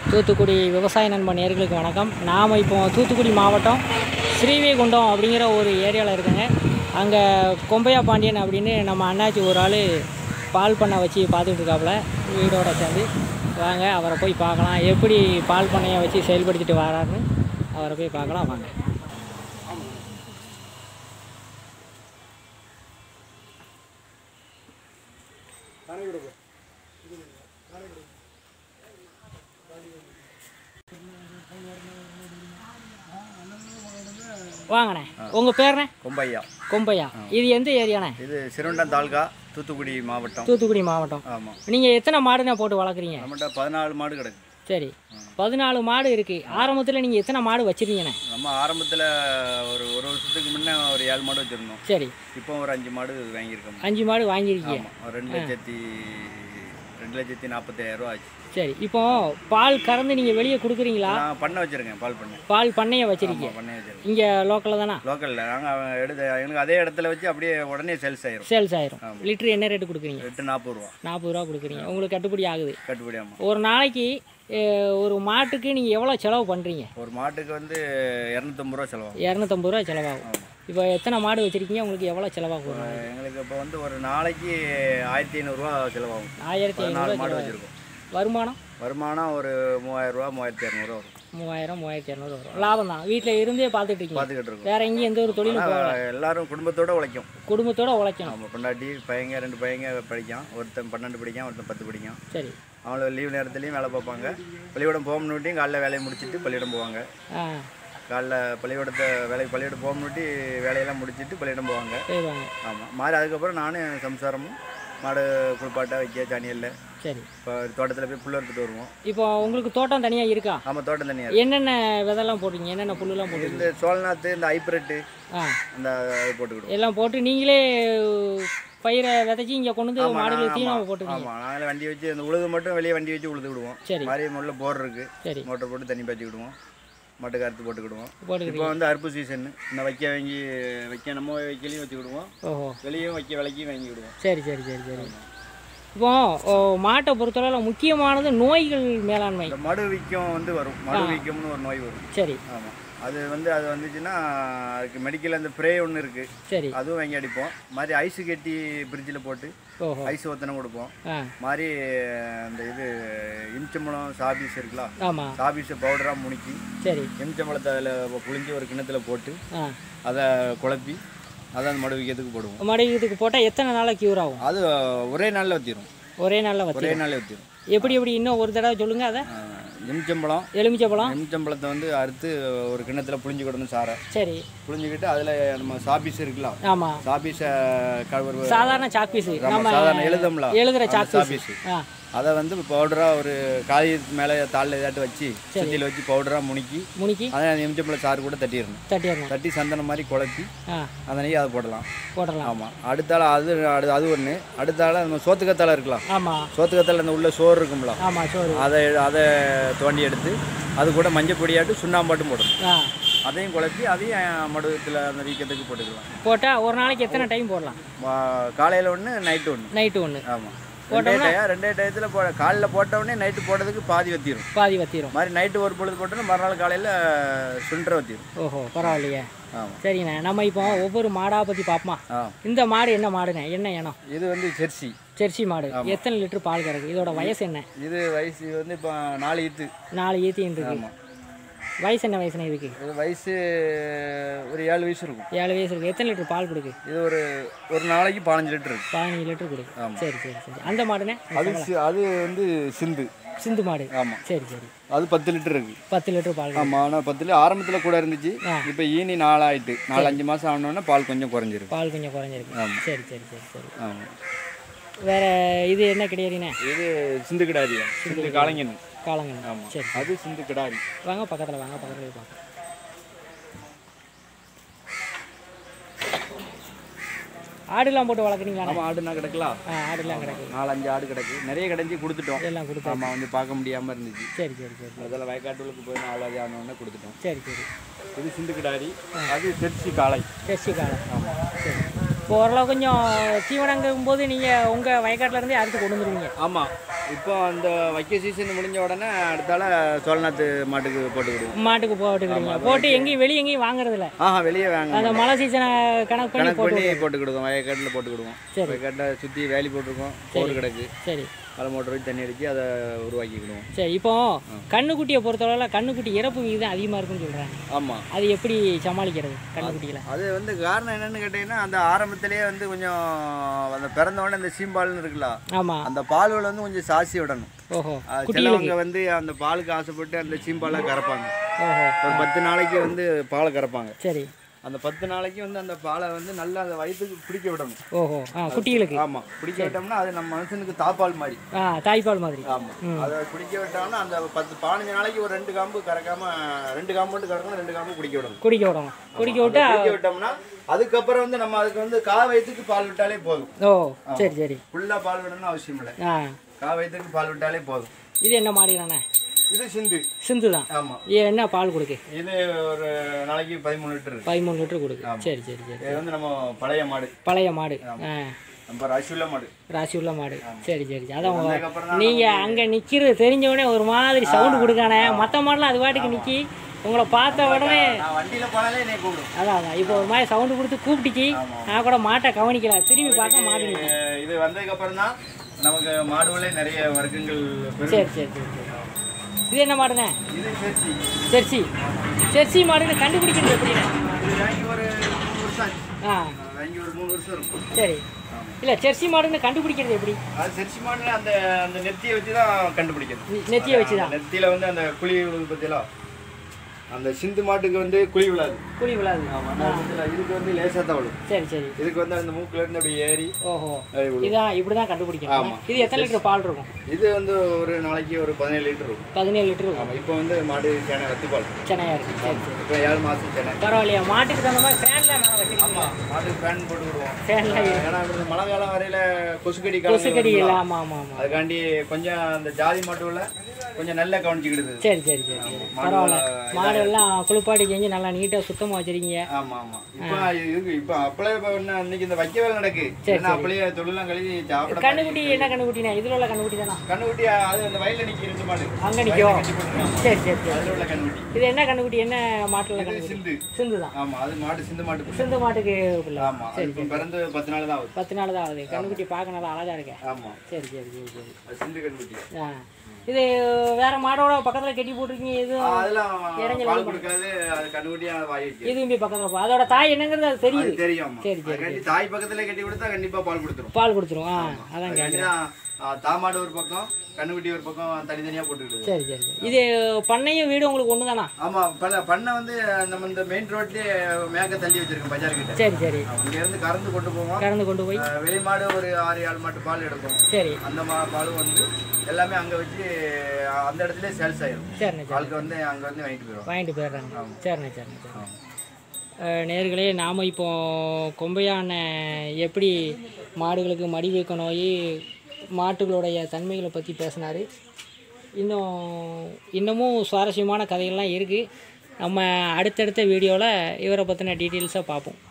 தூத்துக்குடி விவசாய நண்பன் நேர்களுக்கு வணக்கம் நாம் இப்போ தூத்துக்குடி மாவட்டம் ஸ்ரீவைகுண்டம் அப்படிங்கிற ஒரு ஏரியாவில் இருக்குங்க அங்கே கொம்பையா பாண்டியன் அப்படின்னு நம்ம அண்ணாச்சி ஒரு ஆள் பால் பண்ணை வச்சு பார்த்துட்டு இருக்காப்புல வீடோட சேர்ந்து வாங்க அவரை போய் பார்க்கலாம் எப்படி பால் பண்ணையை வச்சு செயல்படுத்திட்டு வராருன்னு அவரை போய் பார்க்கலாம் வாங்க வாங்கண்ணே உங்கள் பேர்ண்ணே கொம்பையா கொம்பையா இது எந்த ஏரியாண்ணே இது சிறுவண்டம் தாலுகா தூத்துக்குடி மாவட்டம் தூத்துக்குடி மாவட்டம் ஆமாம் நீங்கள் எத்தனை மாடுண்ணே போட்டு வளர்க்குறீங்க நம்மகிட்ட பதினாலு மாடு கிடக்கு சரி பதினாலு மாடு இருக்குது ஆரம்பத்தில் நீங்கள் எத்தனை மாடு வச்சுருக்கீங்கண்ணே நம்ம ஆரம்பத்தில் ஒரு ஒரு வருஷத்துக்கு முன்னே ஒரு ஏழு மாடு வச்சுருந்தோம் சரி இப்போ ஒரு அஞ்சு மாடு வாங்கியிருக்கோம் அஞ்சு மாடு வாங்கியிருக்கீங்க ஆமாம் ஒரு ரெண்டு லட்சத்தி ரெண்டு லட்சத்தி நாற்பத்தாயிரம் ரூபா ஆச்சு சரி இப்போ பால் கறந்து நீங்கள் வெளியே கொடுக்குறீங்களா நான் பண்ண வச்சுருக்கேன் பால் பண்ண பால் பண்ணையை வச்சுருக்கீங்க பண்ண வச்சுருக்கேன் இங்கே லோக்கலில் தானே லோக்கலில் நாங்கள் எடுத்து எங்களுக்கு அதே இடத்துல வச்சு அப்படியே உடனே சேல்ஸ் ஆயிரும் சேல்ஸ் ஆயிரும் லிட்டர் என்ன ரேட்டு கொடுக்குறீங்க எட்டு நாற்பது ரூபா நாற்பது ரூபா கொடுக்குறீங்க உங்களுக்கு கட்டுப்படி ஆகுது கட்டுப்படி ஆமாம் ஒரு நாளைக்கு அஹ், ஒரு மாட்டுக்கு நீங்கள் எவ்வளோ செலவு பண்ணுறீங்க ஒரு மாட்டுக்கு வந்து இரநூத்தம்பது ரூபா செலவாகும் இரநூத்தம்பது ரூபா செலவாகும் இப்போ எத்தனை மாடு வச்சுருக்கீங்க உங்களுக்கு எவ்வளோ செலவாகும் எங்களுக்கு இப்போ வந்து ஒரு நாளைக்கு ஆயிரத்தி ஐநூறுரூவா செலவாகும் ஆயிரத்தி பதினாலு ஐநூறுரூவா மாடு செலவாகும் வச்சுருக்கோம் வருமானம் வருமானம் ஒரு மூவாயிரம் ரூபா மூவாயிரத்தி இரநூறுவா வரும் மூவாயிரம் மூவாயிரத்தி இரநூறு வரும் லாபம் தான் வீட்டில் இருந்தே பார்த்துட்டு இருக்கீங்க பார்த்துக்கிட்டு இருக்கோம் வேற எங்கேயும் எந்த ஒரு தொழிலும் போகல ஆனா, எல்லாரும் குடும்பத்தோட உழைக்கும் குடும்பத்தோட உழைக்கணும் நம்ம பொண்டாட்டி பையங்க ரெண்டு பையங்க படிக்கான் ஒருத்தன் பன்னெண்டு படிக்கான் ஒருத்தன் பத்து படிக்கான் சரி அவங்கள லீவ் நேரத்துலையும் வேலை பார்ப்பாங்க பள்ளிக்கூடம் போக முன்னாட்டியும் காலைல வேலையை முடிச்சுட்டு பள்ளிக்கூடம் போவாங்க ஆ காலைல பள்ளிக்கூடத்தை வேலைக்கு பள்ளிக்கூடம் போக முன்னாடி வேலையெல்லாம் முடிச்சுட்டு பள்ளிக்கூடம் போவாங்க செய்வாங்க ஆமாம் மாறி அதுக்கப்புறம் நானும் சம்சாரமும் மாடு குளிப்பாட்ட வைக்க தனியில் சரி இப்போ தோட்டத்தில் போய் புல் எடுத்துட்டு வருவோம் இப்போ உங்களுக்கு தோட்டம் தனியாக இருக்கா ஆமாம் தோட்டம் தனியாக என்னென்ன விதெல்லாம் போடுறீங்க என்னென்ன புல்லுலாம் போடுறீங்க இந்த சோழநாத்து இந்த ஐப்ரெட்டு ஆ அந்த இது போட்டுக்கிடுவோம் எல்லாம் போட்டு நீங்களே பயிரை விதைச்சி இங்கே கொண்டு வந்து ஆமா, மாடுகளுக்கு நான் தீவனம் ஆமா. போட்டுருக்கீங்க ஆமாம் நாங்களே வண்டி வச்சு அந்த உழுது மட்டும் வெளியே வண்டி வச்சு உழுது விடுவோம் சரி மாதிரி உள்ள போர் இருக்கு சரி மோட்டர் போட்டு தண்ணி பாய்ச்சிக்கிடுவோம் மாட்டு கருத்து போட்டுக்கிடுவோம் போட்டுக்கிறீங்க இப்போ வந்து அறுப்பு சீசன் இந்த வைக்க வாங்கி வைக்க நம்ம வைக்கலையும் வச்சுக்கிடுவோம் ஓஹோ வெளியும் வைக்க விலைக்கும் வாங்கிக்கிடுவோம் சரி சரி சரி சரி இப்போ ஓ, மாட்டை பொறுத்தளவில் முக்கியமானது நோய்கள் மேலாண்மை இந்த மடு வீக்கம் வந்து வரும் மடு வீக்கம்னு ஒரு நோய் வரும் சரி ஆமாம் அது வந்து அது வந்துச்சுன்னா அதுக்கு மெடிக்கல் அந்த ஸ்ப்ரே ஒன்று இருக்குது சரி அதுவும் வாங்கி அடிப்போம் மாதிரி ஐஸு கட்டி ஃப்ரிட்ஜில் போட்டு ஓஹோ ஐஸ் ஒத்தனை கொடுப்போம் ஆ மாதிரி அந்த இது இம்ச்சம்பழம் சாபீஸ் இருக்குல்ல ஆமாம் சாபீஸை பவுடராக முணுக்கி சரி எலுமிச்சம்பழத்தை அதில் புளிஞ்சு ஒரு கிண்ணத்துல போட்டு ஆ அதை குழப்பி அதை அந்த மடு விற்கிறதுக்கு போடுவோம் மறுபடியும் இதுக்கு போட்டால் எத்தனை நாளில் க்யூர் ஆகும் அது ஒரே நாளில் வத்திரும் ஒரே நாளில் வச்சு ஒரே நாளில் வத்திரும் எப்படி எப்படி இன்னும் ஒரு தடவை சொல்லுங்கள் அதை எலுமிச்சம்பழம் எலுமிச்சப்பழம் எலுமிச்சம்பழத்தை வந்து அறுத்து ஒரு கிண்ணத்துல புளிஞ்சு கிடணும் சாரை சரி புளிஞ்சுக்கிட்டு அதில் நம்ம சாபீஸ் இருக்குல்ல ஆமாம் சாபீஸை கழுவு சாதாரண சாக்பீஸு நம்ம சாதாரண எழுதம்ல எழுதுகிற அந்த சாக்பீஸ் சாபீஸ் ஆ அதை வந்து பவுடராக ஒரு காகிதத்து மேலே தாளில் ஏதாட்டு வச்சு சுத்தியில் வச்சு பவுடராக முணுக்கி முனிக்கி அதை அந்த எலுமிச்சம்பழம் சாறு கூட தட்டிடணும் தட்டிடணும் தட்டி சந்தனம் மாதிரி குழப்பி ஆ அந்த நெய் அதை போடலாம் போடலாம் ஆமாம் அடுத்தால அது அது அது ஒன்று அடுத்தால நம்ம சோத்துக்கத்தால இருக்கலாம் ஆமாம் சோத்துக்கத்தால அந்த உள்ள சோறு இருக்கும்ல ஆமாம் சோறு அதை அதை தோண்டி எடுத்து அது கூட மஞ்சள் பொடியாட்டு சுண்ணாம்பாட்டும் போடணும் ஆ அதையும் குழப்பி அதையும் மடுவத்தில் அந்த வீக்கத்துக்கு போட்டுக்கலாம் போட்டால் ஒரு நாளைக்கு எத்தனை டைம் போடலாம் காலையில் ஒன்று நைட்டு ஒன்று நைட்டு ஒன்று ஆமாம் ரெண்டே டயம் ரெண்டே டயத்தில் போ காலையில் போட்ட உடனே நைட்டு போட்டதுக்கு பாதி வத்திரும் பாதி வத்திரும் மாதிரி நைட்டு ஒரு பொழுது போட்டோன்னா மறுநாள் காலையில் சுண்டரை வத்திரும் ஓஹோ பரவாயில்லையே ஆமாம் சரிண்ணே நம்ம இப்போ ஒவ்வொரு மாடா பற்றி பார்ப்போமா ஆ இந்த மாடு என்ன மாடுண்ணே என்ன இனம் இது வந்து ஜெர்சி ஜெர்சி மாடு எத்தனை லிட்டர் பால் கறக்கு இதோட வயசு என்ன இது வயசு வந்து இப்போ நாலு ஈத்து நாலு ஈத்தின்னு இருக்கு ஆமாம் வயசு என்ன வயசுண்ணே இதுக்கு இது வயசு ஒரு ஏழு வயசு இருக்கும் ஏழு வயசு இருக்கு எத்தனை லிட்டர் பால் கொடுக்கு இது ஒரு ஒரு நாளைக்கு பதினஞ்சு லிட்டர் இருக்கு பதினஞ்சு லிட்டர் கொடுக்கு சரி சரி சரி அந்த மாடுண்ணே அது சி- அது வந்து சிந்து சிந்து மாடு ஆமாம் சரி சரி அது பத்து லிட்டர் இருக்கு பத்து லிட்டர் பால் கறக்கு. ஆமாம் ஆனால் பத்துல ஆரம்பத்தில் கூட இருந்துச்சு இப்போ ஈனி நாலாயிட்டு நாலு அஞ்சு மாதம் ஆனோடனே பால் கொஞ்சம் குறைஞ்சிருக்கு பால் கொஞ்சம் குறைஞ்சிருக்கு ஆமாம். சரி சரி சரி சரி ஆமாம் வேற இது என்ன கிடையாதுண்ணே இது சிந்து கிடாரி சிந்து காளைங்கன் காலங்கண்ணு ஆமாம் சரி அது சிந்து கிடாரி வாங்க பக்கத்தில் வாங்க பக்கத்தில் போய் பார்க்கலாம் ஆடுலாம் போட்டு வளர்க்குறீங்களா ஆமாம் ஆடுனா கிடக்கலாம் ஆ ஆடுலாம் கிடக்கு நாலு அஞ்சு ஆடு கிடக்கு நிறைய கிடஞ்சி கொடுத்துட்டோம் எல்லாம் கொடுத்தா ஆமாம் வந்து பார்க்க முடியாமல் இருந்துச்சு சரி சரி சரி அதில் வயக்காட்டுகளுக்கு போய் நாலாவது ஆனோடனே கொடுத்துட்டோம் சரி சரி இது சிந்து கிடாரி அது தெர்ச்சி காளை டெஸ்டி காலம் ஆமாம் சரி இப்போ ஓரளவு கொஞ்சம் தீவனங்கும் போது நீங்கள் உங்கள் வயக்காட்டுல இருந்தே அறுத்து கொண்டு வந்துருவீங்க ஆமாம் இப்போ அந்த வைக்க சீசன் முடிஞ்ச உடனே அடுத்தால சோழநாத்து மாட்டுக்கு போட்டுக்கிடுவோம் மாட்டுக்கு போட்டுக்கிறீங்க போட்டு எங்கேயும் வெளியே எங்கேயும் வாங்குறதில்ல ஆஹா வெளியே வாங்க அந்த மழை சீசனை கணக்கு பண்ணி கணக்கு போட்டு பண்ணி போட்டுக்கிடுவோம் வயக்காட்டில் போட்டுக்கிடுவோம் சரி. வயக்காட்டில் சுற்றி வேலி போட்டிருக்கோம் போர் கிடக்கு சரி அதை மோட்டர் வச்சு தண்ணி அடித்து அதை உருவாக்கிக்கிடுவோம் சரி இப்போ கண்ணுக்குட்டியை பொறுத்தளவில் கண்ணுக்குட்டி இறப்பு விகிதம் அதிகமாக இருக்குன்னு சொல்கிறாங்க ஆமாம் அது எப்படி சமாளிக்கிறது கண்ணுக்குட்டியில் அது வந்து காரணம் என்னன்னு கேட்டிங்கன்னா அந்த ஆரம்பத்திலேயே வந்து கொஞ்சம் அந்த பிறந்த உடனே அந்த சீம்பால்னு இருக்குல்ல ஆமாம் அந்த பால்கள் வந்து கொஞ்சம் சாசி விடணும் ஓஹோ அது குட்டிகளுக்கு சிலவங்க வந்து அந்த பாலுக்கு ஆசைப்பட்டு அந்த சீம்பாலை கறப்பாங்க ஓஹோ ஒரு பத்து நாளைக்கு வந்து பாலை கறப்பாங்க சரி அந்த பத்து நாளைக்கு வந்து அந்த பாலை வந்து நல்லா அந்த வயிற்றுக்கு பிடிக்க விடணும் ஓஹோ ஆ குட்டிகளுக்கு ஆமா பிடிக்க விட்டோம்னா அது நம்ம மனுஷனுக்கு தாப்பால் மாதிரி ஆ தாய்ப்பால் மாதிரி ஆமா அதை பிடிக்க விட்டோம்னா அந்த பத்து பதினஞ்சு நாளைக்கு ஒரு ரெண்டு காம்பு கறக்காம ரெண்டு காம்பு மட்டும் கறக்கணும் ரெண்டு காம்பு குடிக்க விடணும் குடிக்க விடணும் குடிக்க விட்டு அதை குடிக்க விட்டோம்னா அதுக்கப்புறம் வந்து நம்ம அதுக்கு வந்து கா வயிற்றுக்கு பால் விட்டாலே போதும் ஓ சரி சரி ஃபுல்லா பால் விடணும்னு அவசியம் இல்லை ஆ கா வயிற்றுக்கு பால் விட்டாலே போதும் இது என்ன மாடுதானே இது சிந்து சிந்து தான் ஆமா இது என்ன பால் கொடுக்கு இது ஒரு நாளைக்கு பதிமூணு லிட்டர் இருக்கு பதிமூணு லிட்டர் கொடுக்கு சரி சரி சரி இது வந்து நம்ம பழைய மாடு பழைய மாடு ஆ நம்ம ரசுள்ள மாடு ராசி உள்ள மாடு சரி சரி அதான் உங்க- அதுக்கப்புறம் நீங்க அங்க நிக்கிறது தெரிஞ்ச ஒரு மாதிரி சவுண்டு கொடுக்கானே மற்ற மாடலாம் அது பாட்டுக்கு நிக்கி உங்களை பார்த்த உடனே நான் வண்டியில போனாலே என்னை கூப்பிடும் அதான் அதான் இப்போ ஒரு மாதிரி சவுண்டு கொடுத்து கூப்பிட்டுச்சு நான் கூட மாட்டை கவனிக்கல திரும்பி பார்க்க மாடு நிக்கும். இது- இது வந்ததுக்கு அப்புறம் தான் நமக்கு மாடுகளே நிறைய வர்க்கங்கள் பெருகும். சரி சரி சரி சரி இது என்ன மாடுங்க இது சேர்ச்சி ஜெர்சி ஜெர்சி மாடுன்னு கண்டுபிடிக்கிறது எப்படிண்ணே இது வாங்கி ஒரு மூணு வருஷம் ஆச்சு ஆ வாங்கி ஒரு மூணு வருஷம் இருக்கும் சரி இல்லை ஜெர்சி மாடுன்னு கண்டுபிடிக்கிறது எப்படி அது செர்ச்சி மாடுல அந்த அந்த நெத்தியை வச்சு தான் கண்டுபிடிக்கணும் நெ- நெத்தியை வச்சு தான் நெத்தியில வந்து அந்த குழி விழுது பத்தியெல்லாம் அந்த சிந்து மாட்டுக்கு வந்து குழி விழாது குழி விழாது இதுல இதுக்கு வந்து லேசா தான் விழும் சரி சரி இதுக்கு வந்து அந்த மூக்குல இருந்து அப்படி ஏறி ஓஹோ அது விழும் இதான் இப்படி தான் கண்டுபிடிக்கணும் ஆமா. இது எத்தனை லிட்டர் பால் இருக்கும் இது வந்து ஒரு நாளைக்கு ஒரு பதினேழு லிட்டர் இருக்கும் பதினேழு லிட்டர் இருக்கும் ஆமா இப்போ வந்து மாடு சேனை ரத்துப்பால் சென்னையாக இருக்கு சரி சரி இப்போ ஏழு மாசம் சேனை பரவாயில்லையா மாட்டுக்கு தகுந்த மாதிரி ஃபேனில் மேலே வச்சுருக்கோம் ஆமா மாட்டுக்கு ஃபேன் போட்டு விடுவோம் ஃபேனில் ஏன்னா இந்த மழை காலம் வரையில கொசுக்கடி காலம் கொசுக்கடி இல்லை ஆமாம் ஆமாம் ஆமாம் அதுக்காண்டி கொஞ்சம் அந்த ஜாதி மாட்டுல கொஞ்சம் நல்லா கவனிச்சுக்கிடுது சரி சரி சரி சரி பரவாயில்ல மாடு எல்லாம் குளிப்பாடி செஞ்சு நல்லா நீட்டாக சுத்தமாக வச்சிருக்கீங்க ஆமா ஆமா இப்போ இருக்கு இப்போ அப்பளே இப்போ என்ன இன்னைக்கு இந்த வைக்க வேலை நடக்கு ஏன்னா அப்பளே தொழிலாம் கழிச்சு சாப்பிட கண்ணுக்குட்டி என்ன கண்ணுக்குட்டினா இதில் உள்ள கண்ணுக்குட்டி தானா கண்ணுக்குட்டி அது அந்த வயல்ல நிக்கி ரெண்டு மாடு அங்கே நிற்கும் கட்டி போட்டுருக்காங்க. சரி சரி சரி அதுல உள்ள கண்ணுக்குட்டி இது என்ன கண்ணுக்குட்டி என்ன மாட்டில் உள்ள இது கண்ணுக்குட்டி சிந்து சிந்து தான் ஆமா அது மாடு சிந்து மாட்டு பிள்ளை. சிந்து மாட்டுக்கு பிள்ளை ஆமா அது இப்போ பிறந்து பத்து நாள் தான் ஆகுது பத்து நாள் தான் ஆகுது கண்ணுக்குட்டி பார்க்க நல்லா அழகாக இருக்கேன் ஆமா சரி சரி சரி சரி அது சிந்து கண்ணுக்குட்டி ஆ இது வேற மாடோட பக்கத்தில் கட்டி போட்டிருக்கீங்க ஆ, எதுவும் அதெல்லாம் இடைஞ்சல் பால் கொடுக்காது அது கண்ணுக்குட்டியா வாய் வைக்கும் இதுவும் போய் பக்கத்தில் போ அதோட தாய் என்னங்கிறது அது தெரியுது அது தெரியும் ஆமா. சரி, சரி, அதுக்காண்டி தாய் பக்கத்துல கட்டி கொடுத்தா கண்டிப்பா பால் கொடுத்துரும் பால் கொடுத்துரும் ஆ அதான் அதுக்காண்டி தான், ஆ, தாமாடு ஒரு பக்கம் கண்ணுக்குட்டி ஒரு பக்கம் தனித்தனியா போட்டுக்கிடுது சரி சரி சரி இது பண்ணையும் வீடு உங்களுக்கு ஒன்று தானா ஆமா பல பண்ணை வந்து நம்ம இந்த மெயின் ரோட்லயே மேக்க தள்ளி வச்சிருக்கோம் பஜார் கிட்ட சரி சரி அங்க இருந்து கறந்து கொண்டு போவோம் கறந்து கொண்டு போய் ஆ, வெளி மாடு ஒரு ஆறு ஏழு மாட்டு பால் எடுக்கும் சரி அந்த மா பாலும் வந்து எல்லாமே அங்க வச்சு ஆ, அந்த இடத்துல சேல்ஸ் ஆயிரும் சரிண்ணே சரி ஆளுக்கு வந்து அங்க வந்து வாங்கிட்டு போயிடும் வாங்கிட்டு போயிடுறாங்க சரிண்ணே சரிண்ணே சரி நேர்களே நாம் இப்போ கொம்பையான எப்படி மாடுகளுக்கு மடிவீக்க நோய் மாட்டுகளுடைய தன்மைகளை பற்றி பேசினார் இன்னும் இன்னமும் சுவாரஸ்யமான கதைகள்லாம் இருக்குது நம்ம அடுத்தடுத்த வீடியோவில் இவரை பற்றின டீட்டெயில்ஸாக பார்ப்போம்